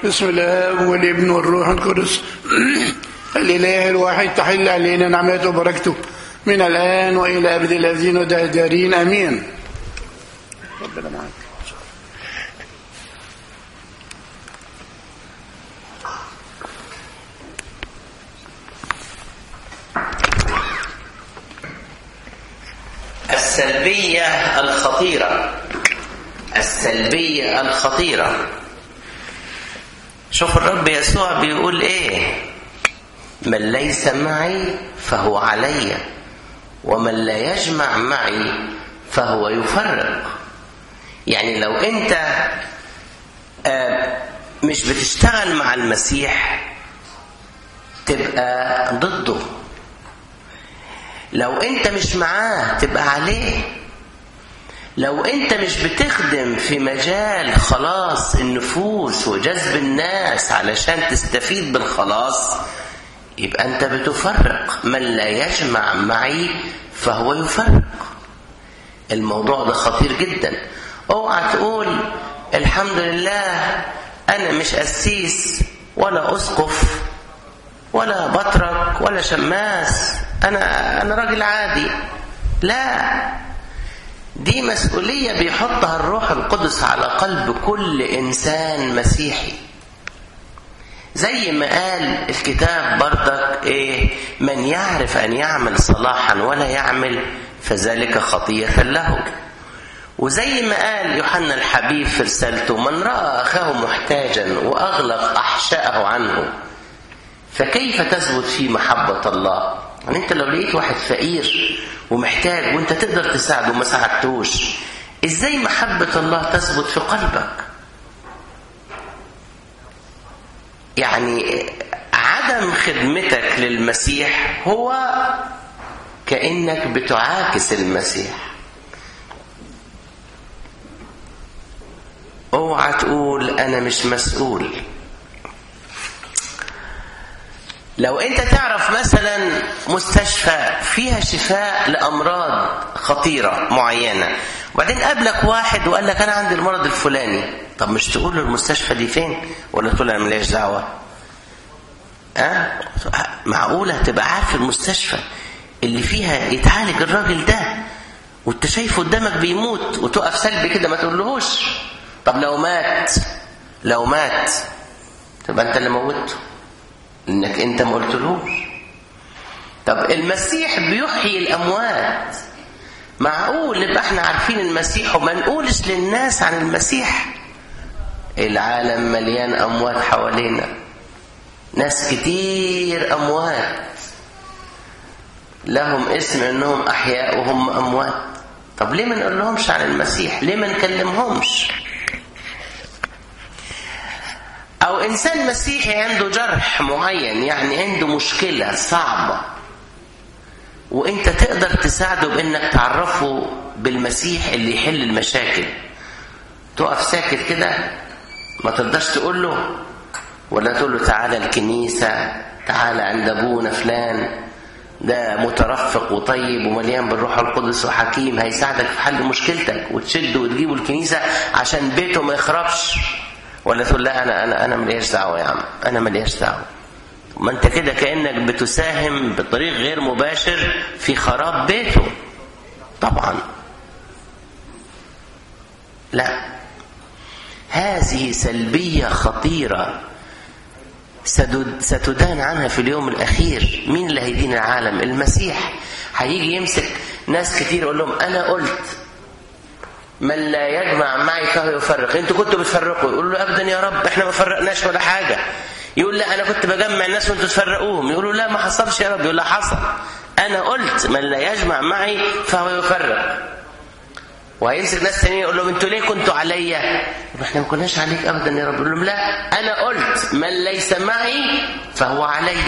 بسم الله والابن والروح القدس الإله الواحد تحل علينا نعمته وبركته من الآن وإلى أبد الذين ودهدارين أمين ربنا معك السلبية الخطيرة السلبية الخطيرة شوف الرب يسوع بيقول ايه من ليس معي فهو علي ومن لا يجمع معي فهو يفرق يعني لو انت آه مش بتشتغل مع المسيح تبقى ضده لو انت مش معاه تبقى عليه لو انت مش بتخدم في مجال خلاص النفوس وجذب الناس علشان تستفيد بالخلاص يبقى انت بتفرق من لا يجمع معي فهو يفرق الموضوع ده خطير جدا اوعى تقول الحمد لله انا مش قسيس ولا اسقف ولا بطرك ولا شماس انا انا راجل عادي لا دي مسؤوليه بيحطها الروح القدس على قلب كل انسان مسيحي زي ما قال الكتاب برضك ايه من يعرف ان يعمل صلاحا ولا يعمل فذلك خطيه له وزي ما قال يوحنا الحبيب في رسالته من راى اخاه محتاجا واغلق احشاءه عنه فكيف تثبت في محبة الله يعني انت لو لقيت واحد فقير ومحتاج وانت تقدر تساعده وما ساعدتوش ازاي محبة الله تثبت في قلبك يعني عدم خدمتك للمسيح هو كأنك بتعاكس المسيح اوعى تقول انا مش مسؤول لو انت تعرف مثلا مستشفى فيها شفاء لامراض خطيره معينه وبعدين قابلك واحد وقال لك انا عندي المرض الفلاني طب مش تقول له المستشفى دي فين ولا تقول انا ماليش دعوه أه؟ معقوله تبقى عارف المستشفى اللي فيها يتعالج الراجل ده وانت شايفه قدامك بيموت وتقف سلبي كده ما تقولهوش طب لو مات لو مات تبقى انت اللي موته انك انت ما قلتلوش طب المسيح بيحيي الاموات معقول نبقى احنا عارفين المسيح وما نقولش للناس عن المسيح العالم مليان اموات حوالينا ناس كتير اموات لهم اسم انهم احياء وهم اموات طب ليه ما نقول لهمش عن المسيح ليه ما نكلمهمش أو إنسان مسيحي عنده جرح معين يعني عنده مشكلة صعبة وإنت تقدر تساعده بإنك تعرفه بالمسيح اللي يحل المشاكل تقف ساكت كده ما تقدرش تقول له ولا تقول له تعالى الكنيسة تعالى عند أبونا فلان ده مترفق وطيب ومليان بالروح القدس وحكيم هيساعدك في حل مشكلتك وتشده وتجيبه الكنيسة عشان بيته ما يخربش ولا تقول لا انا انا انا ماليش دعوه يا عم انا ماليش دعوه ما انت كده كانك بتساهم بطريق غير مباشر في خراب بيته طبعا لا هذه سلبيه خطيره ستدان عنها في اليوم الاخير مين اللي هيدين العالم المسيح هيجي يمسك ناس كتير يقول لهم انا قلت من لا يجمع معي فهو يفرق انتوا كنتوا بتفرقوا يقولوا له ابدا يا رب احنا ما فرقناش ولا حاجه يقول لا انا كنت بجمع الناس وانتوا تفرقوهم يقولوا لا ما حصلش يا رب يقول لا حصل انا قلت من لا يجمع معي فهو يفرق وهيمسك ناس تانيين يقول لهم انتوا ليه كنتوا عليا احنا ما كناش عليك ابدا يا رب يقول لهم لا انا قلت من ليس معي فهو علي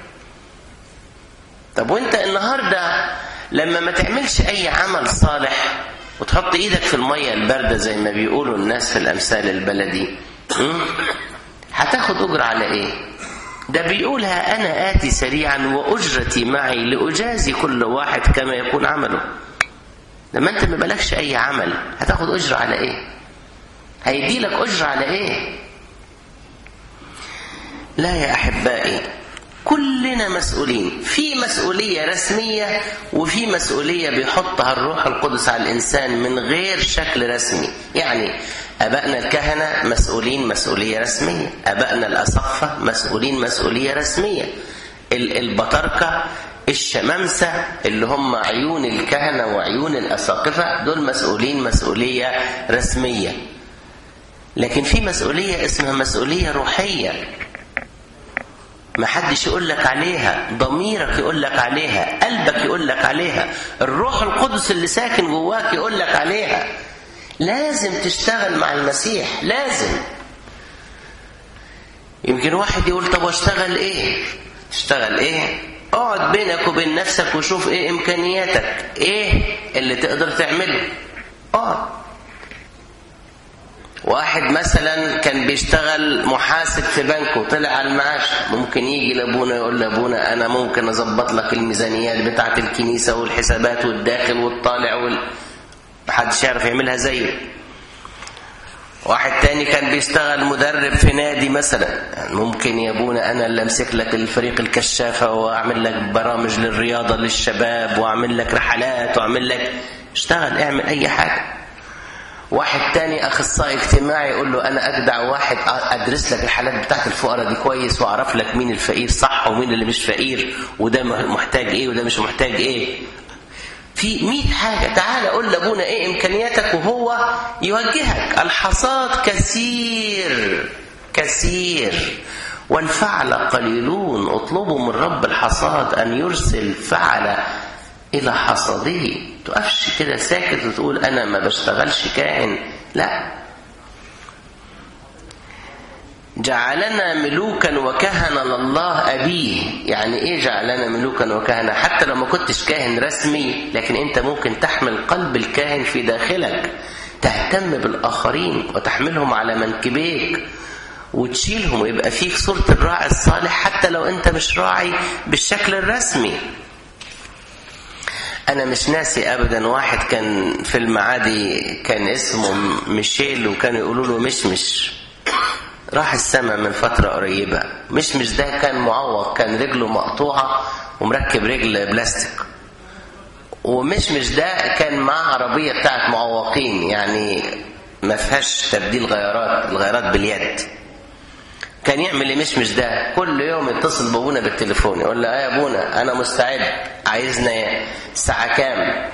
طب وانت النهارده لما ما تعملش اي عمل صالح وتحط ايدك في الميه البارده زي ما بيقولوا الناس في الامثال البلدي هتاخد اجر على ايه ده بيقولها انا اتي سريعا واجرتي معي لاجازي كل واحد كما يكون عمله لما انت ما بالكش اي عمل هتاخد اجر على ايه هيدي لك اجر على ايه لا يا أحبائي كلنا مسؤولين في مسؤولية رسمية وفي مسؤولية بيحطها الروح القدس على الإنسان من غير شكل رسمي يعني أبائنا الكهنة مسؤولين مسؤولية رسمية أبائنا الأسقفة مسؤولين مسؤولية رسمية البطاركة الشمامسة اللي هم عيون الكهنة وعيون الأساقفة دول مسؤولين مسؤولية رسمية لكن في مسؤولية اسمها مسؤولية روحية ما حدش يقول لك عليها ضميرك يقول لك عليها قلبك يقول لك عليها الروح القدس اللي ساكن جواك يقول لك عليها لازم تشتغل مع المسيح لازم يمكن واحد يقول طب واشتغل ايه اشتغل ايه اقعد بينك وبين نفسك وشوف ايه امكانياتك ايه اللي تقدر تعمله اقعد واحد مثلا كان بيشتغل محاسب في بنك وطلع على المعاش ممكن يجي لابونا يقول لابونا انا ممكن اظبط لك الميزانيات بتاعه الكنيسه والحسابات والداخل والطالع وال... محدش يعرف يعملها زيه واحد تاني كان بيشتغل مدرب في نادي مثلا يعني ممكن يا ابونا انا اللي امسك لك الفريق الكشافه واعمل لك برامج للرياضه للشباب واعمل لك رحلات واعمل لك اشتغل اعمل اي حاجه واحد تاني اخصائي اجتماعي يقول له انا اجدع واحد ادرس لك الحالات بتاعت الفقراء دي كويس واعرف لك مين الفقير صح ومين اللي مش فقير وده محتاج ايه وده مش محتاج ايه في مئة حاجة تعال قول لابونا ايه امكانياتك وهو يوجهك الحصاد كثير كثير والفعل قليلون اطلبوا من رب الحصاد ان يرسل فعل الى حصاده تقفش كده ساكت وتقول انا ما بشتغلش كائن لا جعلنا ملوكا وكهنة لله أبيه يعني إيه جعلنا ملوكا وكهنة حتى لو ما كنتش كاهن رسمي لكن أنت ممكن تحمل قلب الكاهن في داخلك تهتم بالآخرين وتحملهم على منكبيك وتشيلهم ويبقى فيك صورة الراعي الصالح حتى لو أنت مش راعي بالشكل الرسمي أنا مش ناسي أبدا واحد كان في المعادي كان اسمه ميشيل وكانوا يقولوا له مشمش راح السماء من فترة قريبة مش مش ده كان معوق كان رجله مقطوعة ومركب رجل بلاستيك ومش مش ده كان معاه عربية بتاعت معوقين يعني ما فيهاش تبديل غيارات الغيارات باليد كان يعمل ايه مش مش ده كل يوم يتصل بابونا بالتليفون يقول له يا ابونا انا مستعد عايزنا الساعة كام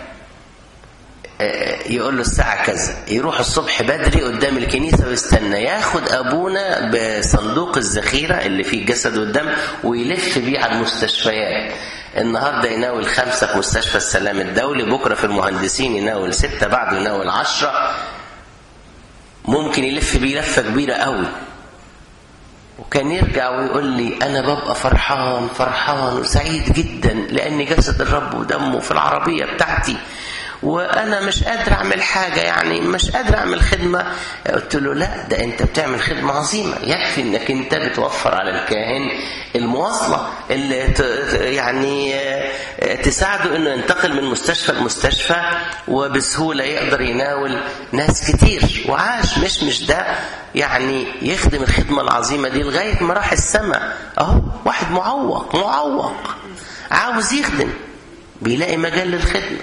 يقول له الساعة كذا يروح الصبح بدري قدام الكنيسة ويستنى ياخد أبونا بصندوق الذخيرة اللي فيه الجسد والدم ويلف بيه على المستشفيات النهاردة يناول خمسة في مستشفى السلام الدولي بكرة في المهندسين يناول ستة بعده يناول عشرة ممكن يلف بيه لفة كبيرة قوي وكان يرجع ويقول لي أنا ببقى فرحان فرحان وسعيد جدا لأن جسد الرب ودمه في العربية بتاعتي وانا مش قادر اعمل حاجه يعني مش قادر اعمل خدمه قلت له لا ده انت بتعمل خدمه عظيمه يكفي انك انت بتوفر على الكاهن المواصله اللي يعني تساعده انه ينتقل من مستشفى لمستشفى وبسهوله يقدر يناول ناس كتير وعاش مش مش ده يعني يخدم الخدمه العظيمه دي لغايه ما راح السماء اهو واحد معوق معوق عاوز يخدم بيلاقي مجال للخدمه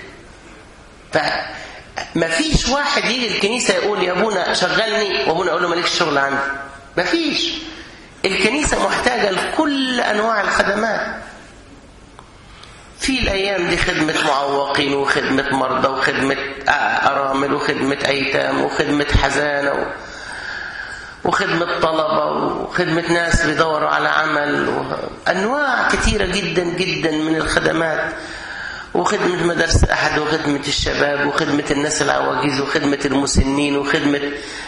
فما فيش واحد يجي الكنيسه يقول يا ابونا شغلني وابونا يقول له مالكش شغل عندي ما فيش الكنيسه محتاجه لكل انواع الخدمات في الايام دي خدمه معوقين وخدمه مرضى وخدمه ارامل وخدمه ايتام وخدمه حزانه وخدمة طلبة وخدمة ناس بيدوروا على عمل أنواع كثيرة جدا جدا من الخدمات وخدمة مدارس أحد وخدمة الشباب وخدمة الناس العواجيز وخدمة المسنين وخدمة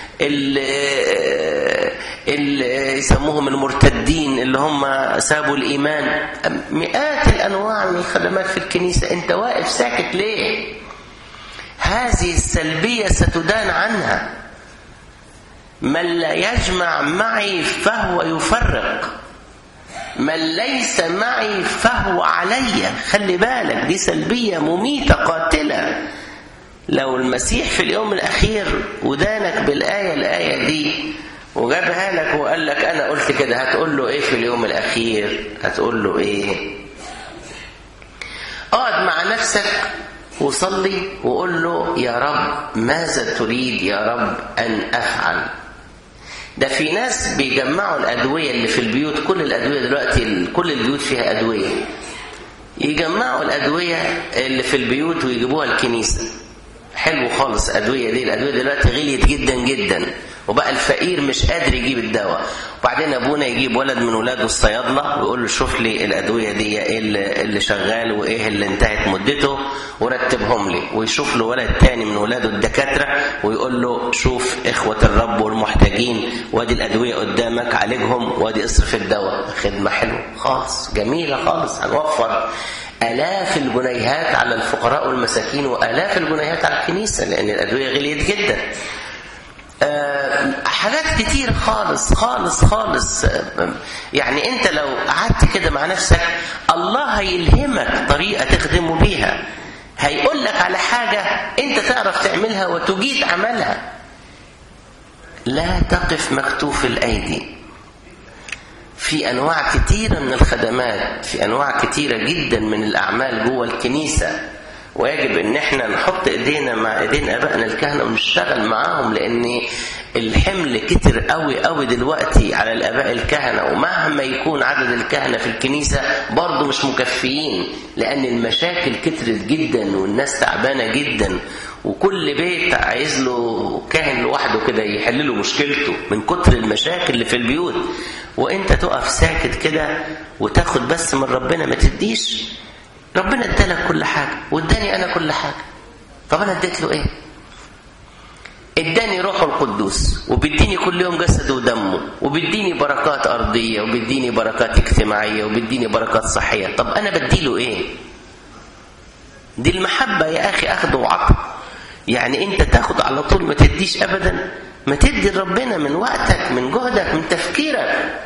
اللي يسموهم المرتدين اللي هم سابوا الإيمان مئات الأنواع من الخدمات في الكنيسة أنت واقف ساكت ليه هذه السلبية ستدان عنها من لا يجمع معي فهو يفرق من ليس معي فهو علي خلي بالك دي سلبية مميتة قاتلة لو المسيح في اليوم الأخير ودانك بالآية الآية دي وجابها لك وقال لك انا قلت كده هتقول له ايه في اليوم الاخير هتقول له ايه اقعد مع نفسك وصلي وقول له يا رب ماذا تريد يا رب ان افعل ده في ناس بيجمعوا الادويه اللي في البيوت كل الادويه دلوقتي كل البيوت فيها ادويه يجمعوا الادويه اللي في البيوت ويجيبوها الكنيسه حلو خالص الادويه دي الادويه دلوقتي غليت جدا جدا وبقى الفقير مش قادر يجيب الدواء وبعدين ابونا يجيب ولد من ولاده الصيادله ويقول له شوف لي الادويه دي ايه اللي, اللي شغال وايه اللي انتهت مدته ورتبهم لي ويشوف له ولد تاني من ولاده الدكاتره ويقول له شوف اخوه الرب والمحتاجين وادي الادويه قدامك عالجهم وادي اصرف الدواء خدمه حلوه خالص جميله خالص هنوفر آلاف الجنيهات على الفقراء والمساكين وآلاف الجنيهات على الكنيسة لأن الأدوية غليت جدا أه حاجات كتير خالص خالص خالص أه يعني انت لو قعدت كده مع نفسك الله هيلهمك طريقة تخدمه بيها هيقول لك على حاجة انت تعرف تعملها وتجيد عملها لا تقف مكتوف الأيدي في انواع كتيره من الخدمات في انواع كتيره جدا من الاعمال جوه الكنيسه ويجب ان احنا نحط ايدينا مع ايدين ابائنا الكهنه ونشتغل معاهم لان الحمل كتر قوي قوي دلوقتي على الاباء الكهنه ومهما يكون عدد الكهنه في الكنيسه برضه مش مكفيين لان المشاكل كترت جدا والناس تعبانه جدا وكل بيت عايز له كاهن لوحده كده يحل له مشكلته من كتر المشاكل اللي في البيوت وانت تقف ساكت كده وتاخد بس من ربنا ما تديش ربنا ادالك كل حاجه واداني انا كل حاجه طب انا اديت له ايه اداني روحه القدوس وبيديني كل يوم جسده ودمه وبيديني بركات ارضيه وبيديني بركات اجتماعيه وبيديني بركات صحيه طب انا بديله ايه دي المحبه يا اخي اخذ وعطاء يعني انت تاخد على طول ما تديش ابدا ما تدي ربنا من وقتك من جهدك من تفكيرك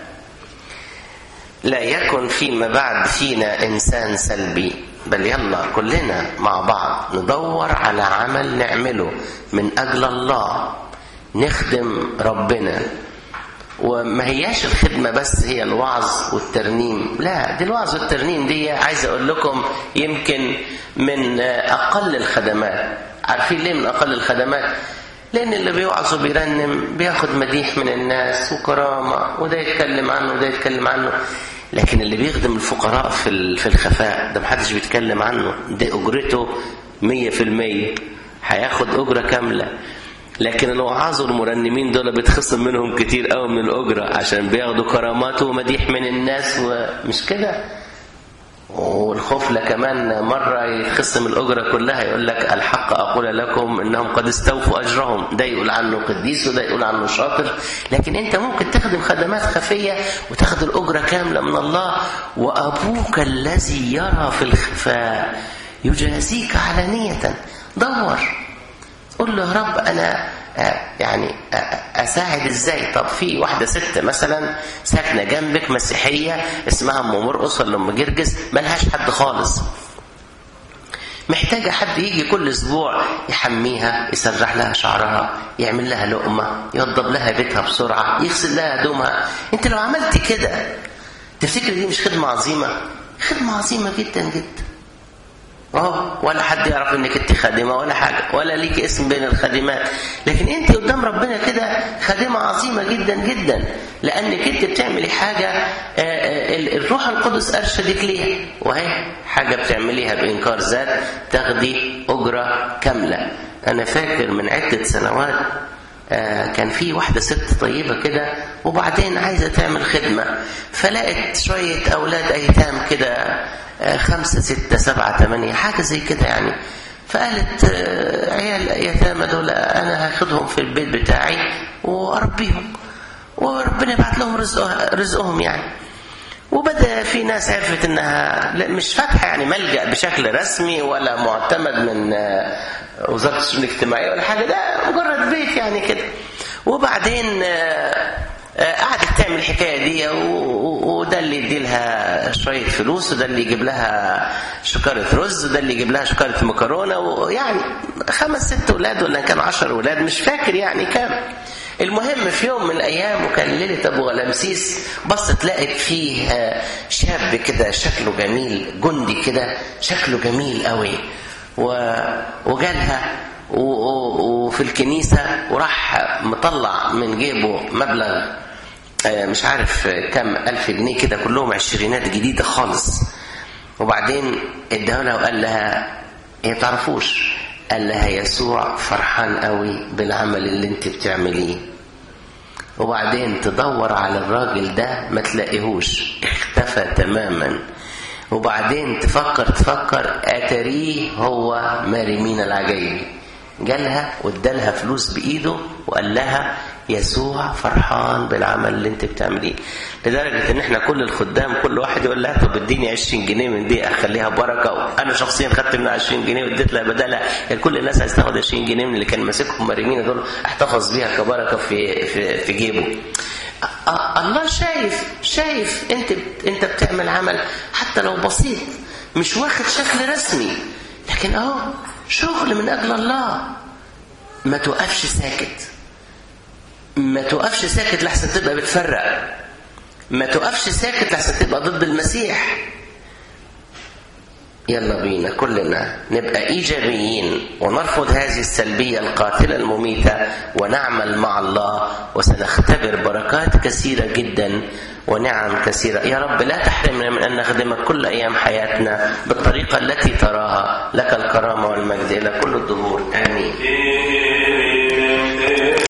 لا يكن فيما بعد فينا انسان سلبي بل يلا كلنا مع بعض ندور على عمل نعمله من اجل الله نخدم ربنا وما هياش الخدمه بس هي الوعظ والترنيم لا دي الوعظ والترنيم دي عايز اقول لكم يمكن من اقل الخدمات عارفين ليه من اقل الخدمات لان اللي بيوعظ وبيرنم بياخد مديح من الناس وكرامه وده يتكلم عنه وده يتكلم عنه لكن اللي بيخدم الفقراء في في الخفاء ده محدش بيتكلم عنه ده اجرته مية في المية هياخد اجرة كاملة لكن الوعاظ والمرنمين دول بيتخصم منهم كتير قوي من الاجرة عشان بياخدوا كرامات ومديح من الناس ومش كده والخفلة كمان مرة يتخصم الأجرة كلها يقول لك الحق أقول لكم إنهم قد استوفوا أجرهم ده يقول عنه قديس وده يقول عنه شاطر لكن أنت ممكن تخدم خدمات خفية وتاخد الأجرة كاملة من الله وأبوك الذي يرى في الخفاء يجازيك علانية دور قول له يا رب أنا يعني اساعد ازاي طب في واحده ست مثلا ساكنه جنبك مسيحيه اسمها ام مرقص ولا ام جرجس ملهاش حد خالص محتاجة حد يجي كل أسبوع يحميها يسرح لها شعرها يعمل لها لقمة يوضب لها بيتها بسرعة يغسل لها هدومها أنت لو عملت كده تفتكر دي مش خدمة عظيمة خدمة عظيمة جدا جدا اه ولا حد يعرف انك انت خادمه ولا حاجه ولا ليك اسم بين الخادمات لكن انت قدام ربنا كده خادمه عظيمه جدا جدا لانك انت بتعملي حاجه الروح القدس ارشدك ليها وهي حاجه بتعمليها بانكار ذات تاخدي اجره كامله انا فاكر من عده سنوات كان في واحدة ست طيبة كده وبعدين عايزة تعمل خدمة فلقت شوية أولاد أيتام كده خمسة ستة سبعة ثمانية حاجة زي كده يعني فقالت عيال يتامى دول أنا هاخدهم في البيت بتاعي وأربيهم وربنا يبعت لهم رزق رزقهم يعني وبدا في ناس عرفت انها مش فاتحه يعني ملجا بشكل رسمي ولا معتمد من وزاره الشؤون الاجتماعيه ولا حاجه ده مجرد بيت يعني كده وبعدين قعدت تعمل الحكايه دي وده اللي يدي لها شويه فلوس وده اللي يجيب لها شكاره رز وده اللي يجيب لها شكاره مكرونه ويعني خمس ست اولاد ولا كانوا عشر اولاد مش فاكر يعني كام المهم في يوم من الايام وكان ليله ابو غلامسيس بصت لقت فيه شاب كده شكله جميل جندي كده شكله جميل قوي و... وجالها و... و... وفي الكنيسه وراح مطلع من جيبه مبلغ مش عارف كم ألف جنيه كده كلهم عشرينات جديدة خالص وبعدين اداها لها وقال لها هي تعرفوش قال لها يسوع فرحان قوي بالعمل اللي انت بتعمليه وبعدين تدور على الراجل ده ما تلاقيهوش اختفى تماما وبعدين تفكر تفكر اتريه هو مريمين العجيبي جالها وادالها فلوس بايده وقال لها يسوع فرحان بالعمل اللي انت بتعمليه لدرجه ان احنا كل الخدام كل واحد يقول لها طب اديني 20 جنيه من دي اخليها بركه انا شخصيا خدت منها 20 جنيه واديت لها بدلها يعني كل الناس عايز تاخد 20 جنيه من اللي كان ماسكهم مريمين دول احتفظ بيها كبركه في في, في جيبه الله شايف شايف انت انت بتعمل عمل حتى لو بسيط مش واخد شكل رسمي لكن اهو شغل من اجل الله ما توقفش ساكت ما توقفش ساكت لحسن تبقى بتفرق ما توقفش ساكت لحسن تبقى ضد المسيح يلا بينا كلنا نبقى ايجابيين ونرفض هذه السلبيه القاتله المميته ونعمل مع الله وسنختبر بركات كثيره جدا ونعم كثيره يا رب لا تحرمنا من ان نخدمك كل ايام حياتنا بالطريقه التي تراها لك الكرامه والمجد الى كل الظهور امين